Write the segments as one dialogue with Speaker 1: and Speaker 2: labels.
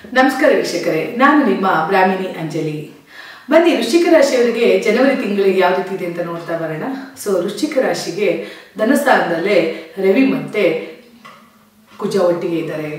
Speaker 1: ನಮಸ್ಕಾರ ವೀಕ್ಷಕರೇ ನಾನು ನಿಮ್ಮ ಬ್ರಾಹ್ಮಿಣಿ ಅಂಜಲಿ ಬನ್ನಿ ವೃಶ್ಚಿಕ ರಾಶಿಯವರಿಗೆ ಜನವರಿ ತಿಂಗಳಿಗೆ ಯಾವ ರೀತಿ ಇದೆ ಅಂತ ನೋಡ್ತಾ ಬರೋಣ ಸೊ ವೃಶ್ಚಿಕ ರಾಶಿಗೆ ಧನಸ್ಥಾನದಲ್ಲೇ ರವಿ ಮತ್ತೆ ಕುಜ ಒಟ್ಟಿಗೆ ಇದ್ದಾರೆ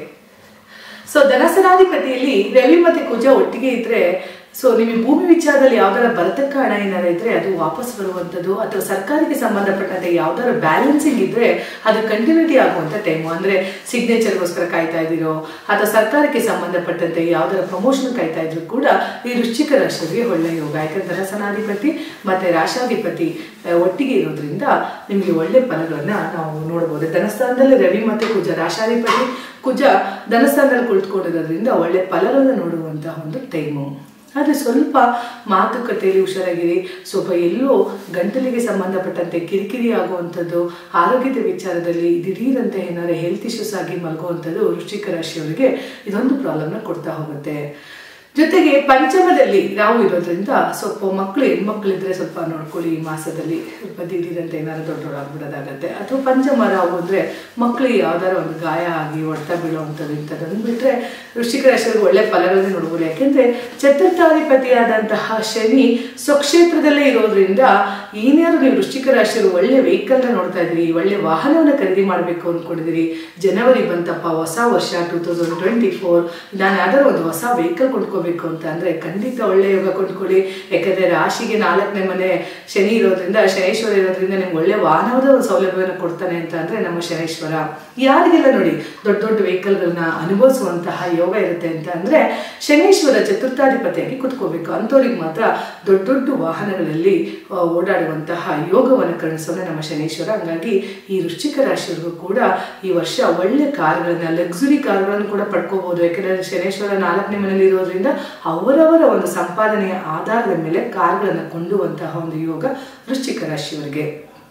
Speaker 1: ಸೊ ಧನಸನಾಧಿಪತಿಯಲ್ಲಿ ರವಿ ಮತ್ತೆ ಕುಜ ಒಟ್ಟಿಗೆ ಇದ್ರೆ ಸೊ ನಿಮಗೆ ಭೂಮಿ ವಿಚಾರದಲ್ಲಿ ಯಾವ್ದಾರ ಬರತಕ್ಕ ಹಣ ಏನಾರ ಇದ್ರೆ ಅದು ವಾಪಸ್ ಬರುವಂಥದ್ದು ಅಥವಾ ಸರ್ಕಾರಕ್ಕೆ ಸಂಬಂಧಪಟ್ಟಂತೆ ಯಾವ್ದಾರ ಬ್ಯಾಲೆನ್ಸಿಂಗ್ ಇದ್ರೆ ಅದು ಕಂಟಿನ್ಯೂಟಿ ಆಗುವಂಥ ಟೈಮು ಅಂದ್ರೆ ಸಿಗ್ನೇಚರ್ಗೋಸ್ಕರ ಕಾಯ್ತಾ ಇದ್ದೀರೋ ಅಥವಾ ಸರ್ಕಾರಕ್ಕೆ ಸಂಬಂಧಪಟ್ಟಂತೆ ಯಾವ್ದಾರ ಪ್ರಮೋಷನ್ ಕಾಯ್ತಾ ಇದ್ರು ಕೂಡ ಈ ವೃಶ್ಚಿಕ ರಾಶಿಯವರಿಗೆ ಒಳ್ಳೆ ಯೋಗ ಯಾಕಂದ್ರೆ ಧನಸನಾಧಿಪತಿ ಮತ್ತೆ ರಾಶಾಧಿಪತಿ ಆ, ಒಟ್ಟಿಗೆ ಇರೋದ್ರಿಂದ ನಿಮಗೆ ಒಳ್ಳೆ ಫಲಗಳನ್ನ ನಾವು ನೋಡಬಹುದು ಧನಸ್ಥಾನದಲ್ಲಿ ರವಿ ಮತ್ತೆ ಕುಜ ರಾಶಾಧಿಪತಿ ಕುಜ ಧನಸ್ಥಾನದಲ್ಲಿ ಕುಳಿತುಕೊಂಡಿರೋದ್ರಿಂದ ಒಳ್ಳೆ ಫಲಗಳನ್ನ ನೋಡುವಂತಹ ಒಂದು ಟೈಮು ಆದರೆ ಸ್ವಲ್ಪ ಮಾತುಕತೆಯಲ್ಲಿ ಹುಷಾರಾಗಿರಿ ಸ್ವಲ್ಪ ಎಲ್ಲೋ ಗಂಟಲಿಗೆ ಸಂಬಂಧಪಟ್ಟಂತೆ ಕಿರಿಕಿರಿ ಆಗುವಂಥದ್ದು ಆರೋಗ್ಯದ ವಿಚಾರದಲ್ಲಿ ದಿಢೀರಂತೆ ಏನಾದ್ರು ಹೆಲ್ತ್ ಇಶ್ಯೂಸ್ ಆಗಿ ಮಲಗುವಂಥದ್ದು ವೃಶ್ಚಿಕ ರಾಶಿಯವರಿಗೆ ಇದೊಂದು ಪ್ರಾಬ್ಲಮ್ನ ಕೊಡ್ತಾ ಹೋಗುತ್ತೆ ಜೊತೆಗೆ ಪಂಚಮದಲ್ಲಿ ರಾಹು ಇರೋದ್ರಿಂದ ಸ್ವಲ್ಪ ಮಕ್ಕಳು ಹೆಣ್ಮಕ್ಳಿದ್ರೆ ಸ್ವಲ್ಪ ನೋಡ್ಕೊಳ್ಳಿ ಈ ಮಾಸದಲ್ಲಿ ಸ್ವಲ್ಪ ದಿಢೀರಂತೆ ಏನಾದ್ರು ದೊಡ್ಡವರಾಗ್ಬಿಡೋದಾಗತ್ತೆ ಅಥವಾ ಪಂಚಮ ರಾಹು ಅಂದರೆ ಮಕ್ಕಳಿಗೆ ಯಾವ್ದಾರ ಒಂದು ಗಾಯ ಆಗಿ ಹೊಡ್ತಾ ಬೀಳುವಂಥದ್ದು ಇಂಥದ್ದನ್ನು ಬಿಟ್ಟರೆ ವೃಶ್ಚಿಕ ರಾಶಿಯವರಿಗೆ ಒಳ್ಳೆ ಫಲಗಳನ್ನೇ ನೋಡ್ಬೋದು ಯಾಕೆಂದರೆ ಚತುರ್ಥಾಧಿಪತಿಯಾದಂತಹ ಶನಿ ಸ್ವಕ್ಷೇತ್ರದಲ್ಲೇ ಇರೋದ್ರಿಂದ ಏನಾದ್ರು ನೀವು ವೃಶ್ಚಿಕ ರಾಶಿಯವರು ಒಳ್ಳೆ ವೆಹಿಕಲ್ನ ನೋಡ್ತಾ ಇದ್ದೀರಿ ಒಳ್ಳೆ ವಾಹನವನ್ನು ಖರೀದಿ ಮಾಡಬೇಕು ಅಂದ್ಕೊಂಡಿದ್ದೀರಿ ಜನವರಿ ಬಂತಪ್ಪ ಹೊಸ ವರ್ಷ ಟೂ ತೌಸಂಡ್ ಟ್ವೆಂಟಿ ಫೋರ್ ನಾನು ಯಾವ್ದಾದ್ರು ಒಂದು ಹೊಸ ವೆಹಿಕಲ್ ಕೊಂಡ್ಕೋಬೇಕು ಅಂತ ಅಂದರೆ ಖಂಡಿತ ಒಳ್ಳೆ ಯೋಗ ಕೊಂಡ್ಕೊಳ್ಳಿ ಯಾಕಂದರೆ ರಾಶಿಗೆ ನಾಲ್ಕನೇ ಮನೆ ಶನಿ ಇರೋದ್ರಿಂದ ಶನೇಶ್ವರ ಇರೋದ್ರಿಂದ ನಿಮ್ಗೆ ಒಳ್ಳೆ ವಾಹನದ ಒಂದು ಸೌಲಭ್ಯವನ್ನು ಕೊಡ್ತಾನೆ ಅಂತ ಅಂದರೆ ನಮ್ಮ ಶನೇಶ್ವರ ಯಾರಿಗೆಲ್ಲ ನೋಡಿ ದೊಡ್ಡ ದೊಡ್ಡ ವೆಹಿಕಲ್ಗಳನ್ನ ಅನುಭವಿಸುವಂತಹ ಯೋಗ ಇರುತ್ತೆ ಅಂತ ಅಂದರೆ ಶನೇಶ್ವರ ಚತುರ್ಥಾಧಿಪತಿಯಾಗಿ ಕುತ್ಕೋಬೇಕು ಅಂಥವ್ರಿಗೆ ಮಾತ್ರ ದೊಡ್ಡ ದೊಡ್ಡ ವಾಹನಗಳಲ್ಲಿ ಆ, ಓಡಾಡುವಂತಹ ಯೋಗವನ್ನು ಕರುಣಿಸೋನೆ ನಮ್ಮ ಶನೇಶ್ವರ ಹಂಗಾಗಿ ಈ ವೃಶ್ಚಿಕ ರಾಶಿಯವ್ರಿಗೂ ಕೂಡ ಈ ವರ್ಷ ಒಳ್ಳೆ ಕಾರ್ಗಳನ್ನ ಲಕ್ಸುರಿ ಕಾರ್ಗಳನ್ನು ಕೂಡ ಪಡ್ಕೋಬಹುದು ಯಾಕಂದ್ರೆ ಶನೇಶ್ವರ ನಾಲ್ಕನೇ ಮನೇಲಿ ಇರೋದ್ರಿಂದ ಅವರವರ ಒಂದು ಸಂಪಾದನೆಯ ಆಧಾರದ ಮೇಲೆ ಕಾರ್ಗಳನ್ನು ಕೊಂಡುವಂತಹ ಒಂದು ಯೋಗ ವೃಶ್ಚಿಕ ರಾಶಿಯವರಿಗೆ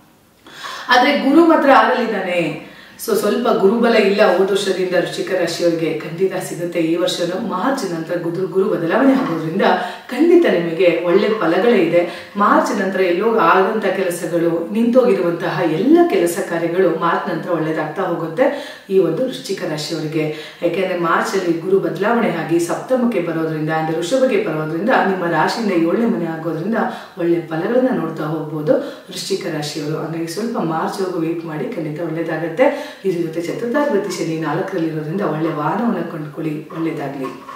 Speaker 1: ಆದ್ರೆ ಗುರು ಮಾತ್ರ ಆರಲ್ಲಿದ್ದಾನೆ ಸೊ ಸ್ವಲ್ಪ ಗುರುಬಲ ಇಲ್ಲ ಹೋದ ವರ್ಷದಿಂದ ವೃಶ್ಚಿಕ ರಾಶಿಯವರಿಗೆ ಖಂಡಿತ ಸಿಗುತ್ತೆ ಈ ವರ್ಷನೂ ಮಾರ್ಚ್ ನಂತರ ಗುರು ಗುರು ಬದಲಾವಣೆ ಆಗೋದ್ರಿಂದ ಖಂಡಿತ ನಿಮಗೆ ಒಳ್ಳೆ ಫಲಗಳೇ ಇದೆ ಮಾರ್ಚ್ ನಂತರ ಎಲ್ಲೋ ಆಗಂತ ಕೆಲಸಗಳು ನಿಂತೋಗಿರುವಂತಹ ಎಲ್ಲ ಕೆಲಸ ಕಾರ್ಯಗಳು ಮಾರ್ಚ್ ನಂತರ ಒಳ್ಳೇದಾಗ್ತಾ ಹೋಗುತ್ತೆ ಈ ಒಂದು ವೃಶ್ಚಿಕ ರಾಶಿಯವರಿಗೆ ಯಾಕೆಂದ್ರೆ ಮಾರ್ಚ್ ಅಲ್ಲಿ ಗುರು ಬದಲಾವಣೆ ಆಗಿ ಸಪ್ತಮಕ್ಕೆ ಬರೋದ್ರಿಂದ ಅಂದ್ರೆ ಋಷಭಕ್ಕೆ ಬರೋದ್ರಿಂದ ನಿಮ್ಮ ರಾಶಿಯಿಂದ ಏಳನೇ ಮನೆ ಆಗೋದ್ರಿಂದ ಒಳ್ಳೆ ಫಲಗಳನ್ನ ನೋಡ್ತಾ ಹೋಗ್ಬೋದು ವೃಶ್ಚಿಕ ರಾಶಿಯವರು ಹಾಗಾಗಿ ಸ್ವಲ್ಪ ಮಾರ್ಚ್ ಹೋಗು ವೇಟ್ ಮಾಡಿ ಖಂಡಿತ ಒಳ್ಳೇದಾಗತ್ತೆ ಇದ್ರ ಜೊತೆ ಚತುರ್ಥಾಧಿಪತಿ ಶನಿ ನಾಲ್ಕರಲ್ಲಿರೋದ್ರಿಂದ ಒಳ್ಳೆ ವಾಹನವನ್ನು ಕೊಂಡ್ಕೊಳ್ಳಿ ಒಳ್ಳೇದಾಗ್ಲಿ